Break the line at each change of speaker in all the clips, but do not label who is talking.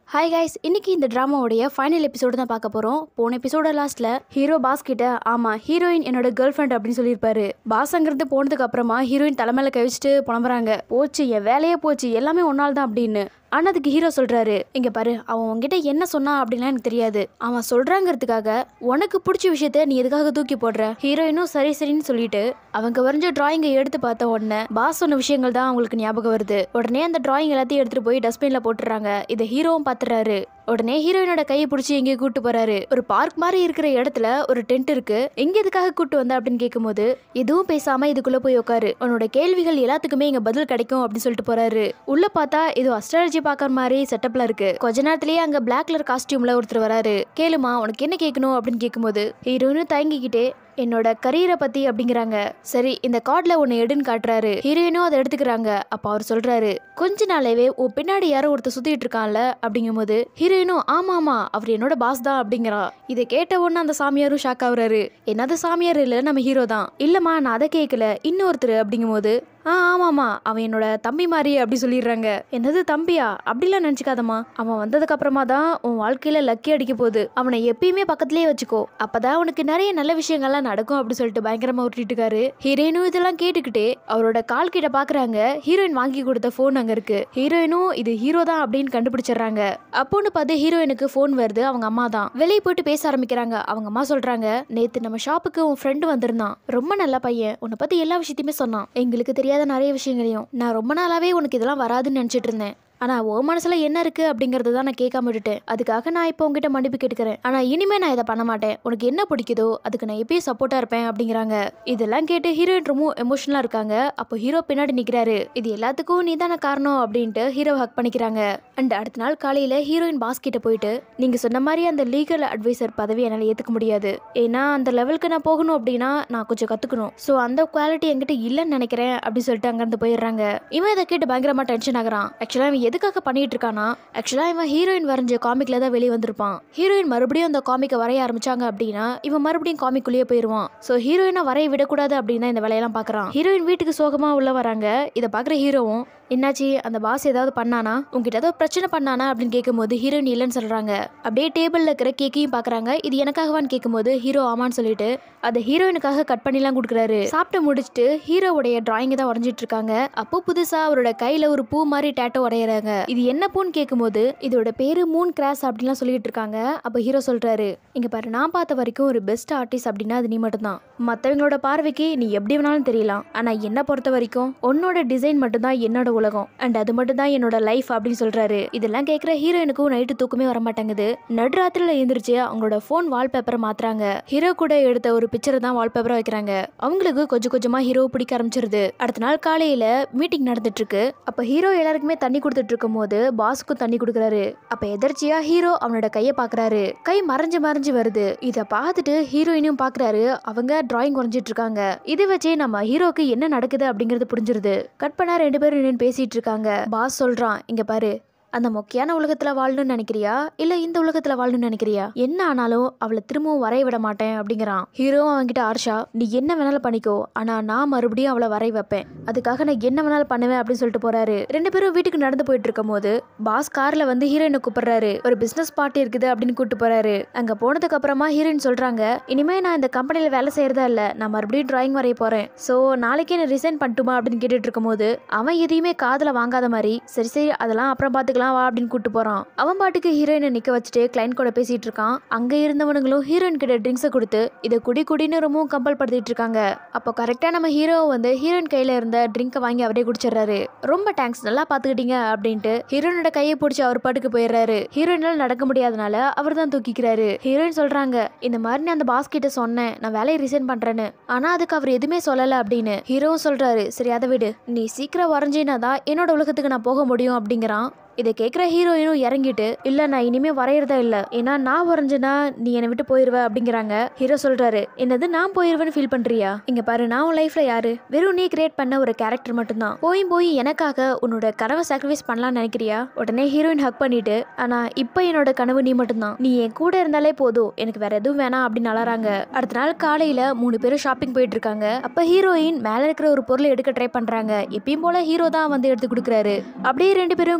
hi guys இன்னைக்கு இந்த ட்ராமாவுடைய final episode தான் பார்க்க போகிறோம் போன எபிசோட லாஸ்ட்ல ஹீரோ பாஸ் கிட்ட ஆமாம் ஹீரோயின் என்னோட கேர்ள் ஃப்ரெண்ட் அப்படின்னு சொல்லியிருப்பாரு பாஸ் அங்கிருந்து போனதுக்கு அப்புறமா ஹீரோயின் தலைமையில கழிச்சிட்டு புலம்புறாங்க போச்சு என் வேலையே போச்சு எல்லாமே ஒன்றால் தான் அப்படின்னு ஆனால் அதுக்கு ஹீரோ சொல்றாரு இங்க பாரு அவன் உன்கிட்ட என்ன சொன்னா அப்படின்லாம் எனக்கு தெரியாது அவன் சொல்றாங்கிறதுக்காக உனக்கு பிடிச்ச விஷயத்த நீ எதுக்காக தூக்கி போடுற ஹீரோயினும் சரி சரின்னு சொல்லிட்டு அவங்க வரைஞ்ச டிராயிங்கை எடுத்து பார்த்த உடனே பாஸ் சொன்ன விஷயங்கள் தான் அவங்களுக்கு ஞாபகம் வருது உடனே அந்த டிராயிங் எல்லாத்தையும் எடுத்துட்டு போய் டஸ்ட்பின்ல போட்டுறாங்க இதை ஹீரோவும் பாத்துறாரு உடனே ஹீரோயினோட கையை பிடிச்சி எங்கேயோ கூட்டு போறாரு ஒரு பார்க் மாதிரி இருக்கிற இடத்துல ஒரு டென்ட் இருக்கு எங்க எதுக்காக கூட்டு வந்த அப்படின்னு கேட்கும்போது எதுவும் பேசாம இதுக்குள்ள போய் உட்காரு உன்னோட கேள்விகள் எல்லாத்துக்குமே இங்க பதில் கிடைக்கும் அப்படின்னு சொல்லிட்டு போறாரு உள்ள பார்த்தா இது அஸ்ட்ராலஜி பாக்குற மாதிரி செட்டப்ல இருக்கு கொஞ்ச நேரத்திலேயே அங்க பிளாக் கலர் காஸ்டியூம்ல ஒருத்தர் வராரு கேளுமா உனக்கு என்ன கேட்கணும் அப்படின்னு கேட்கும்போது ஹீரோயினும் தயங்கிக்கிட்டே என்னோட கரியரை பத்தி அப்படிங்கிறாங்க சரி இந்த கார்ட்ல ஒன்னு எடுன்னு காட்டுறாரு ஹீரோயினும் அதை எடுத்துக்கிறாங்க அப்ப அவர் சொல்றாரு கொஞ்ச நாளாவே உன் பின்னாடி யாரோ ஒருத்தர் சுத்திட்டு இருக்கான்ல அப்படிங்கும்போது ஹீரோயினும் ஆமா ஆமா அவர் என்னோட பாஸ் தான் அப்படிங்கிறா இதை கேட்ட உடனே அந்த சாமியாரும் ஷாக் ஆகுறாரு என்னது சாமியார் இல்ல நம்ம ஹீரோ தான் இல்லம்மா நான் அதை கேட்கல இன்னொருத்தர் அப்படிங்கும்போது ஆ ஆமாம்மா அவன் என்னோட தம்பி மாதிரி அப்படி சொல்லிடுறாங்க என்னது தம்பியா அப்படிலாம் நினச்சிக்காதம்மா அவன் வந்ததுக்கு அப்புறமா தான் உன் வாழ்க்கையில லக்கி அடிக்க போகுது அவனை எப்பயுமே பக்கத்துலேயே வச்சுக்கோ அப்பதான் உனக்கு நிறைய நல்ல விஷயங்கள்லாம் நடக்கும் அப்படி சொல்லிட்டு பயங்கரமா உருட்டிட்டு இருக்காரு ஹீரோயினும் இதெல்லாம் கேட்டுக்கிட்டே அவரோட கால் கிட்ட பாக்குறாங்க ஹீரோயின் வாங்கி கொடுத்த ஃபோன் அங்க இருக்கு ஹீரோயினும் இது ஹீரோ தான் அப்படின்னு கண்டுபிடிச்சிடுறாங்க அப்போன்னு பார்த்து ஹீரோயினுக்கு ஃபோன் வருது அவங்க அம்மா தான் வெளியே போயிட்டு பேச ஆரம்பிக்கிறாங்க அவங்க அம்மா சொல்றாங்க நேத்து நம்ம ஷாப்புக்கு உன் ஃப்ரெண்டு வந்திருந்தான் ரொம்ப நல்ல பையன் உன்னை பத்தி எல்லா விஷயத்தையுமே சொன்னான் எங்களுக்கு தெரியாத நிறைய விஷயங்களையும் நான் ரொம்ப நாளாவே உனக்கு இதெல்லாம் வராதுன்னு நினைச்சிட்டு இருந்தேன் ஆனா உன் மனசுல என்ன இருக்கு அப்படிங்கறத தான் நான் கேட்காம விட்டுட்டேன் அதுக்காக நான் இப்போ உங்ககிட்ட மன்னிப்பு கேட்டுக்கிறேன் ஆனா இனிமே நான் இதை பண்ண மாட்டேன் உனக்கு என்ன பிடிக்குதோ அதுக்கு நான் எப்பயும் சப்போர்ட்டா இருப்பேன் அப்படிங்கிறாங்க இதெல்லாம் கேட்டு ஹீரோயின் ரொம்ப எமோஷனலா இருக்காங்க அப்போ ஹீரோ பின்னாடி நிக்கிறாரு இது எல்லாத்துக்கும் நீ தானே காரணம் அப்படின்ட்டு ஹீரோ ஹக் பண்ணிக்கிறாங்க அண்ட் அடுத்த நாள் காலையில ஹீரோயின் பாஸ் கிட்ட போயிட்டு நீங்க சொன்ன மாதிரி அந்த லீகல் அட்வைசர் பதவி என்னால ஏத்துக்க முடியாது ஏன்னா அந்த லெவலுக்கு நான் போகணும் அப்படின்னா நான் கொஞ்சம் கத்துக்கணும் ஸோ அந்த குவாலிட்டி என்கிட்ட இல்லைன்னு நினைக்கிறேன் அப்படின்னு சொல்லிட்டு அங்கிருந்து போயிடுறாங்க இவன் இதை கேட்டு பயங்கரமா டென்ஷன் ஆகுறான் ஆக்சுவலா இவன் எதுக்காக பண்ணிட்டு இருக்கானா ஆக்சுவலா இவன் ஹீரோயின் வரைஞ்ச காமிக்ல தான் வெளியே வந்திருப்பான் ஹீரோயின் மறுபடியும் அந்த காமிக்கை வரைய ஆரம்பிச்சாங்க அப்படின்னா இவன் மறுபடியும் காமிக்குள்ளேயே போயிருவான் ஸோ ஹீரோயினை வரைய விடக்கூடாது அப்படின்னு தான் இந்த வேலையெல்லாம் பார்க்கறான் ஹீரோயின் வீட்டுக்கு சோகமா உள்ள வராங்க இதை பார்க்குற ஹீரோவும் என்னாச்சு அந்த பாஸ் ஏதாவது பண்ணானா உங்ககிட்ட ஏதாவது பிரச்சனை பண்ணானா அப்படின்னு கேட்கும்போது ஹீரோயின் இல்லைன்னு சொல்றாங்க அப்படியே டேபிள்ல இருக்கிற கேக்கையும் பார்க்கறாங்க இது எனக்காகவான்னு கேட்கும்போது ஹீரோ ஆமான்னு சொல்லிட்டு அதை ஹீரோயினுக்காக கட் பண்ணிலாம் கொடுக்குறாரு சாப்பிட்டு முடிச்சுட்டு ஹீரோவுடைய டிராயிங் தான் வரைஞ்சிட்டு இருக்காங்க அப்போ புதுசா அவரோட கையில ஒரு பூ மாதிரி டேட்டோ வரையறாங்க இது என்ன பூன்னு கேட்கும்போது இதோட பேரு மூன் கிராஸ் அப்படின்லாம் சொல்லிட்டு இருக்காங்க அப்போ ஹீரோ சொல்றாரு இங்க பாரு நான் பார்த்த வரைக்கும் ஒரு பெஸ்ட் ஆர்டிஸ்ட் அப்படின்னா அது நீ மட்டும்தான் மற்றவங்களோட பார்வைக்கு நீ எப்படி வேணாலும் தெரியலாம் ஆனா என்ன பொறுத்த வரைக்கும் உன்னோட டிசைன் மட்டும்தான் என்னோட உலகம் அண்ட் அது மட்டும் தான் என்னோட லைஃப் அப்படின்னு சொல்றாரு இதெல்லாம் கேட்குற ஹீரோயினுக்கும் நைட்டு தூக்கமே வர மாட்டேங்குது நடுராத்திரில எழுந்திரிச்சு அவங்களோட ஃபோன் வால்பேப்பரை மாத்துறாங்க ஹீரோ கூட எடுத்த ஒரு பிக்சரை தான் வால்பேப்பரா வைக்கிறாங்க அவங்களுக்கு கொஞ்சம் கொஞ்சமா ஹீரோ பிடிக்க ஆரம்பிச்சிருது அடுத்த நாள் காலையில மீட்டிங் நடந்துட்டு இருக்கு அப்ப ஹீரோ எல்லாருக்குமே தண்ணி கொடுத்துட்டு இருக்கும் போது பாஸுக்கும் தண்ணி கொடுக்குறாரு அப்ப எதர்ச்சியா ஹீரோ அவனோட கையை பாக்குறாரு கை மறைஞ்சு மறைஞ்சு வருது இத பார்த்துட்டு ஹீரோயினையும் பாக்குறாரு அவங்க டிராயிங் வரைஞ்சிட்டு இருக்காங்க இதை வச்சே நம்ம ஹீரோக்கு என்ன நடக்குது அப்படிங்கறது புரிஞ்சிருது கட் பண்ணா ரெண்டு பேரும் நின்னு பேசிட்டு இருக்காங்க பாஸ் சொல்றான் இங்க பாரு அந்த மொக்கையான உலகத்துல வாழணும்னு நினைக்கிறியா இல்ல இந்த உலகத்துல வாழணும்னு நினைக்கிறியா என்ன ஆனாலும் அவளை திரும்பவும் வரைய விட மாட்டேன் அப்படிங்கிறான் ஹீரோவும் அவன்கிட்ட ஆர்ஷா நீ என்ன வேணாலும் பண்ணிக்கோ ஆனா நான் மறுபடியும் அவளை வரைய வைப்பேன் அதுக்காக நான் என்ன வேணாலும் பண்ணுவேன் அப்படின்னு சொல்லிட்டு போறாரு ரெண்டு பேரும் வீட்டுக்கு நடந்து போயிட்டு இருக்கும் போது பாஸ் கார்ல வந்து ஹீரோயினை கூப்பிடுறாரு ஒரு பிசினஸ் பார்ட்டி இருக்குது அப்படின்னு கூட்டு போறாரு அங்க போனதுக்கு அப்புறமா ஹீரோயின் சொல்றாங்க இனிமே நான் இந்த கம்பெனில வேலை செய்யறதா இல்ல நான் மறுபடியும் டிராயிங் வரைய போறேன் சோ நாளைக்கே நான் ரிசைன் பண்ணட்டுமா அப்படின்னு கேட்டுட்டு இருக்கும் போது அவன் எதையுமே காதுல வாங்காத மாதிரி சரி சரி அதெல்லாம் அப்புறம் பாத்துக்கலாம் வா அப்படின்னு கூட்டு போறான் அவன் பாட்டுக்கு ஹீரோயினை நிக்க வச்சுட்டு கிளைண்ட் கூட பேசிட்டு இருக்கான் அங்க இருந்தவனுங்களும் ஹீரோயின் கிட்ட ட்ரிங்க்ஸை கொடுத்து இதை குடி குடின்னு ரொம்பவும் கம்பல் படுத்திட்டு இருக்காங்க அப்போ கரெக்டா நம்ம ஹீரோ வந்து ஹீரோயின் கையில இருந்த ட்ரிங்கை வாங்கி அவரே குடிச்சிடுறாரு ரொம்ப தேங்க்ஸ் நல்லா பாத்துக்கிட்டீங்க அப்படின்ட்டு ஹீரோயினோட கையை பிடிச்சி அவர் பாட்டுக்கு போயிடுறாரு ஹீரோயினால நடக்க முடியாதனால அவர் தான் தூக்கிக்கிறாரு ஹீரோயின் சொல்றாங்க இந்த மாதிரி நான் அந்த பாஸ் கிட்ட சொன்னேன் நான் வேலையை ரிசைன் பண்றேன்னு ஆனா அதுக்கு அவர் எதுவுமே சொல்லல அப்படின்னு ஹீரோவும் சொல்றாரு சரி அதை விடு நீ சீக்கிரம் வரைஞ்சினா தான் என்னோட உலகத்துக்கு நான் போக முடியும் அப்படிங்கிறான் இதை கேட்குற ஹீரோயினும் இறங்கிட்டு இல்லை நான் இனிமே வரையறதா இல்லை ஏன்னா நான் வரைஞ்சேன்னா நீ என்னை விட்டு போயிருவ அப்படிங்கிறாங்க ஹீரோ சொல்றாரு என்னது நான் போயிருவேன்னு ஃபீல் பண்றியா இங்க பாரு நான் உன் லைஃப்ல யாரு வெறும் நீ கிரியேட் பண்ண ஒரு கேரக்டர் மட்டும்தான் போய் போய் எனக்காக உன்னோட கனவை சாக்ரிஃபைஸ் பண்ணலாம்னு நினைக்கிறியா உடனே ஹீரோயின் ஹக் பண்ணிட்டு ஆனா இப்போ என்னோட கனவு நீ மட்டும்தான் நீ என் கூட இருந்தாலே போதும் எனக்கு வேற எதுவும் வேணாம் அப்படின்னு அலறாங்க அடுத்த நாள் காலையில மூணு பேரும் ஷாப்பிங் போயிட்டு இருக்காங்க அப்ப ஹீரோயின் மேல இருக்கிற ஒரு பொருளை எடுக்க ட்ரை பண்றாங்க எப்பயும் போல ஹீரோ தான் வந்து எடுத்து கொடுக்குறாரு அப்படியே ரெண்டு பேரும் க்ளோஸா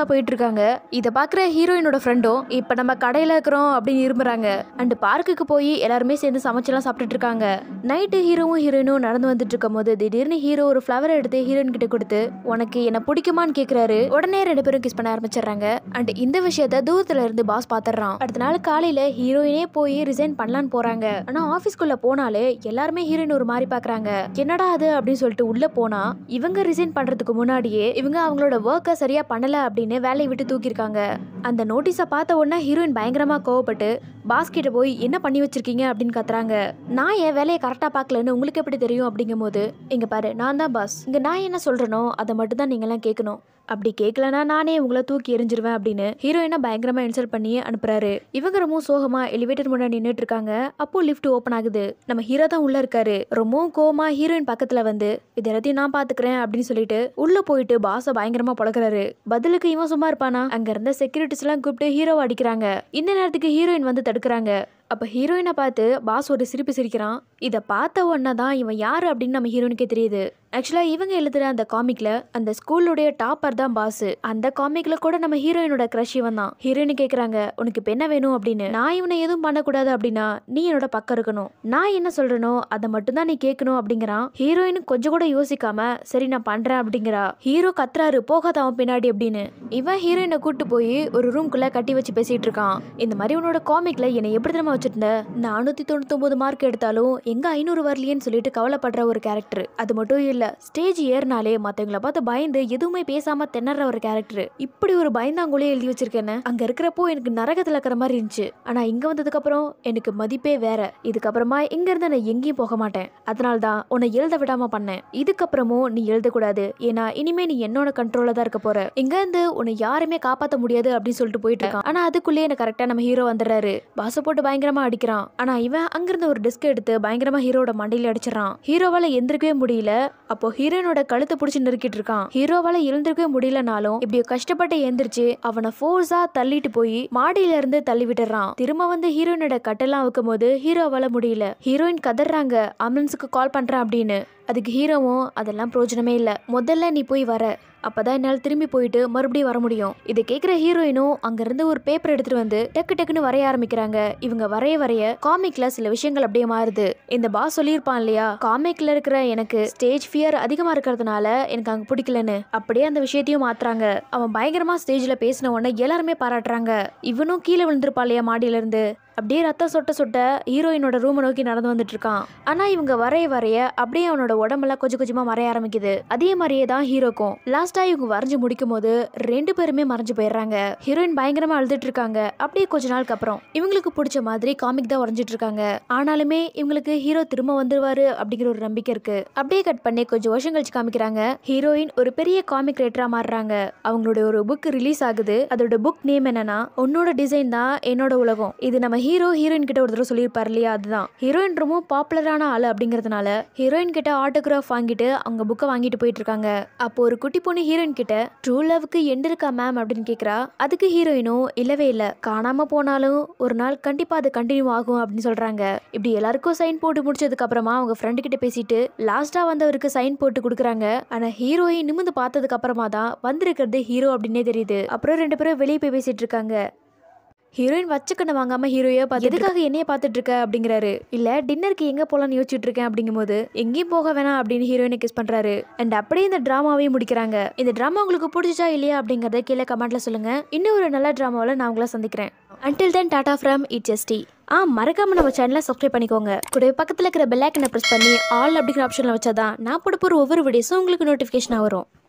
போயிட்டு இருக்காங்க இதை பார்க்குற ஹீரோயினோட ஃப்ரெண்டும் இப்போ நம்ம கடையில் இருக்கிறோம் அப்படின்னு இரும்புறாங்க அண்ட் பார்க்குக்கு போய் எல்லாருமே சேர்ந்து சமைச்செல்லாம் சாப்பிட்டுட்டு இருக்காங்க நைட்டு ஹீரோவும் ஹீரோயினும் நடந்து வந்துட்டு இருக்கும் போது திடீர்னு ஹீரோ ஒரு ஃப்ளவரை எடுத்து ஹீரோயின் கிட்ட கொடுத்து உனக்கு என்ன பிடிக்குமான்னு கேட்குறாரு உடனே ரெண்டு பேரும் கிஸ் பண்ண ஆரம்பிச்சிடுறாங்க அண்ட் இந்த விஷயத்த தூரத்துல இருந்து பாஸ் பாத்துறான் அடுத்த நாள் காலையில ஹீரோயினே போய் ரிசைன் பண்ணலான்னு போறாங்க ஆனா ஆபீஸ்க்குள்ள போனாலே எல்லாருமே ஹீரோயின் ஒரு மாதிரி பாக்குறாங்க என்னடா அது அப்படின்னு சொல்லிட்டு உள்ள போனா இவங்க ரிசைன் பண்றதுக்கு முன்னாடியே இவங்க அவங்களோட ஒர்க்கை சரியா பண்ணல அப்படின்னு வேலையை விட்டு தூக்கியிருக்காங்க அந்த நோட்டீஸை பார்த்த உடனே ஹீரோயின் பயங்கரமா கோவப்பட்டு பாஸ் கிட்ட போய் என்ன பண்ணி வச்சிருக்கீங்க அப்படின்னு கத்துறாங்க நான் என் வேலையை கரெக்டா பார்க்கலன்னு உங்களுக்கு எப்படி தெரியும் அப்படிங்கும் போது இங்க பாரு நான் தான் பாஸ் இங்க நான் என்ன சொல்றேனோ அதை மட்டும் தான் நீங்களாம் கேட்கணும் அப்படி கேட்கலனா நானே உங்களை தூக்கி எரிஞ்சிருவேன் அப்படின்னு ஹீரோயினை பயங்கரமா இன்சல்ட் பண்ணி அனுப்புறாரு இவங்க ரொம்ப சோகமா எலிவேட்டர் முன்னாடி நின்றுட்டு இருக்காங்க அப்போ லிஃப்ட் ஓப்பன் ஆகுது நம்ம ஹீரோ தான் உள்ள இருக்காரு ரொம்பவும் கோவமா ஹீரோயின் பக்கத்துல வந்து இது எல்லாத்தையும் நான் பாத்துக்கிறேன் அப்படின்னு சொல்லிட்டு உள்ள போயிட்டு பாஸ பயங்கரமா பழகுறாரு பதிலுக்கு இவன் சும்மா இருப்பானா அங்க இருந்த செக்யூரிட்டிஸ் எல்லாம் கூப்பிட்டு ஹீரோவை அடிக்கிறாங்க இந்த நேரத்துக்கு ஹீரோயின் வந்து தடுக்கிறாங்க அப்ப ஹீரோயினை பார்த்து பாஸ் ஒரு சிரிப்பு சிரிக்கிறான் இதை பார்த்த உடனே தான் இவன் யாரு அப்படின்னு நம்ம ஹீரோயினுக்கே தெரியுது ஆக்சுவலா இவங்க எழுதுற அந்த காமிக்ல அந்த ஸ்கூலுடைய டாப்பர் தான் பாஸ் அந்த காமிக்ல கூட நம்ம ஹீரோயினோட க்ரஷ் இவன் தான் ஹீரோயின் கேக்குறாங்க உனக்கு இப்ப என்ன வேணும் அப்படின்னு நான் இவனை எதுவும் பண்ணக்கூடாது அப்படின்னா நீ என்னோட பக்கம் இருக்கணும் நான் என்ன சொல்றேனோ அதை மட்டும் தான் நீ கேட்கணும் அப்படிங்கிறான் ஹீரோயின் கொஞ்சம் கூட யோசிக்காம சரி நான் பண்றேன் அப்படிங்கிறா ஹீரோ கத்துறாரு போகாத அவன் பின்னாடி அப்படின்னு இவன் ஹீரோயினை கூட்டு போய் ஒரு ரூம்குள்ள கட்டி வச்சு பேசிட்டு இருக்கான் இந்த மாதிரி உன்னோட காமிக்ல என்னை எப்படி தெரியுமா வச்சிருந்த நானூத்தி தொண்ணூத்தொன்பது மார்க் எடுத்தாலும் எங்க ஐநூறு வரலையேன்னு சொல்லிட்டு கவலைப்படுற ஒரு கேரக்டர் அது மட்டும் இல்ல ஸ்டேஜ் ஏறினாலே மத்தவங்கள பார்த்து பயந்து எதுவுமே பேசாம திணற ஒரு கேரக்டர் இப்படி ஒரு பயந்தாங்குள்ளே எழுதி வச்சிருக்கேன்னு அங்க இருக்கிறப்போ எனக்கு நரகத்துல இருக்கிற மாதிரி இருந்துச்சு ஆனா இங்க வந்ததுக்கு அப்புறம் எனக்கு மதிப்பே வேற இதுக்கப்புறமா இங்க இருந்து நான் எங்கேயும் போக மாட்டேன் அதனால தான் உன்னை எழுத விடாம பண்ணேன் இதுக்கப்புறமும் நீ எழுதக்கூடாது ஏன்னா இனிமே நீ என்னோட கண்ட்ரோல்ல தான் இருக்க போற இங்க இருந்து உன்னை யாருமே காப்பாத்த முடியாது அப்படின்னு சொல்லிட்டு போயிட்டு இருக்கான் ஆனா அதுக்குள்ளேயே எனக்கு கரெக்டா நம்ம ஹீரோ வந்துடுறாரு பாச போட்டு பயங்கரமா அடிக்கிறான் ஆனா இவன் அங்கிருந்த ஒரு டிஸ்க் எடுத்து பயங்கரமா ஹீரோட மண்டையில அடிச்சிடறான் ஹீரோவால எந்திரிக்கவே முடியல அப்போ ஹீரோயினோட கழுத்தை பிடிச்சி நறுக்கிட்டு இருக்கான் ஹீரோவால எழுந்திருக்கவே முடியலனாலும் இப்படி கஷ்டப்பட்டு எந்திரிச்சு அவனை ஃபோர்ஸா தள்ளிட்டு போய் மாடியில இருந்து தள்ளி விட்டுறான் திரும்ப வந்து ஹீரோயினோட கட்டெல்லாம் அவுக்கும் போது ஹீரோவால முடியல ஹீரோயின் கதறாங்க ஆம்புலன்ஸுக்கு கால் பண்றேன் அப்படின்னு அதுக்கு ஹீரோவும் அதெல்லாம் பிரயோஜனமே இல்லை முதல்ல நீ போய் வர அப்பதான் என்னால் திரும்பி போயிட்டு மறுபடியும் வர முடியும் இதை கேட்குற ஹீரோயினும் அங்கிருந்து ஒரு பேப்பர் எடுத்துட்டு வந்து டக்கு டக்குன்னு வரைய ஆரம்பிக்கிறாங்க இவங்க வரைய வரைய காமிக்ல சில விஷயங்கள் அப்படியே மாறுது இந்த பாஸ் சொல்லியிருப்பான் இல்லையா காமிக்ல இருக்கிற எனக்கு ஸ்டேஜ் ஃபியர் அதிகமா இருக்கிறதுனால எனக்கு அங்க பிடிக்கலன்னு அப்படியே அந்த விஷயத்தையும் மாத்துறாங்க அவன் பயங்கரமா ஸ்டேஜ்ல பேசின உடனே எல்லாருமே பாராட்டுறாங்க இவனும் கீழே விழுந்திருப்பா இல்லையா மாடியில இருந்து அப்படியே ரத்தம் சொட்ட சொட்ட ஹீரோயினோட ரூமை நோக்கி நடந்து வந்துட்டு இருக்கான் ஆனா இவங்க வரைய வரைய அப்படியே அவனோட உடம்பெல்லாம் கொஞ்சம் கொஞ்சமா மறைய ஆரம்பிக்குது அதே மாதிரியே தான் ஹீரோக்கும் லாஸ்டா இவங்க வரைஞ்சு முடிக்கும் போது ரெண்டு பேருமே மறைஞ்சு போயிடுறாங்க ஹீரோயின் பயங்கரமா அழுதுட்டு இருக்காங்க அப்படியே கொஞ்ச நாளுக்கு அப்புறம் இவங்களுக்கு பிடிச்ச மாதிரி காமிக் தான் வரைஞ்சிட்டு இருக்காங்க ஆனாலுமே இவங்களுக்கு ஹீரோ திரும்ப வந்துருவாரு அப்படிங்கிற ஒரு நம்பிக்கை இருக்கு அப்படியே கட் பண்ணி கொஞ்சம் வருஷம் கழிச்சு காமிக்கிறாங்க ஹீரோயின் ஒரு பெரிய காமிக் ரைட்டரா மாறுறாங்க அவங்களோட ஒரு புக் ரிலீஸ் ஆகுது அதோட புக் நேம் என்னன்னா உன்னோட டிசைன் தான் என்னோட உலகம் இது நம்ம ஹீரோ ஹீரோயின் கிட்ட ஒரு தடவை சொல்லியிருப்பாரு இல்லையா அதுதான் ஹீரோயின் ரொம்ப பாப்புலரான ஆளு அப்படிங்கறதுனால ஹீரோயின் கிட்ட ஆட்டோகிராஃப் வாங்கிட்டு அவங்க புக்கை வாங்கிட்டு போயிட்டு இருக்காங்க அப்போ ஒரு குட்டி பொண்ணு ஹீரோயின் கிட்ட ட்ரூ லவ்க்கு எண்ட் இருக்கா மேம் அப்படின்னு கேக்குறா அதுக்கு ஹீரோயினும் இல்லவே இல்ல காணாம போனாலும் ஒரு நாள் கண்டிப்பா அது கண்டினியூ ஆகும் அப்படின்னு சொல்றாங்க இப்படி எல்லாருக்கும் சைன் போட்டு முடிச்சதுக்கு அப்புறமா அவங்க ஃப்ரெண்டு கிட்ட பேசிட்டு லாஸ்டா வந்தவருக்கு சைன் போட்டு கொடுக்குறாங்க ஆனா ஹீரோயின் நிமிந்து பார்த்ததுக்கு அப்புறமா தான் வந்திருக்கிறது ஹீரோ அப்படின்னே தெரியுது அப்புறம் ரெண்டு பேரும் வெளியே போய் பேசிட்டு இருக்காங்க ஹீரோயின் வச்சுக்கண்ண வாங்காம ஹீரோயே பார்த்து எதுக்காக என்னைய பார்த்துட்டு இருக்க அப்படிங்கிறாரு இல்ல டின்னருக்கு எங்க போலாம்னு யோசிச்சுட்டு இருக்கேன் அப்படிங்கும்போது எங்கேயும் போக வேணாம் அப்படின்னு ஹீரோயினை கிஸ் பண்றாரு அண்ட் அப்படியே இந்த டிராமாவையும் முடிக்கிறாங்க இந்த டிராமா உங்களுக்கு பிடிச்சா இல்லையா அப்படிங்கறத கீழே கமெண்ட்ல சொல்லுங்க இன்னும் ஒரு நல்ல டிராமாவில் நான் உங்களை சந்திக்கிறேன் until then tata from it ST ஆ மறக்காம நம்ம சேனலை சப்ஸ்கிரைப் பண்ணிக்கோங்க கூட பக்கத்தில் இருக்கிற பெல் ஐக்கனை ப்ரெஸ் பண்ணி ஆல் அப்படிங்கிற ஆப்ஷனில் வச்சாதான் நான் போட போகிற ஒவ்வொரு வீடியோஸும் உங்களுக்கு நோட்டிஃபிகேஷனாக வரும்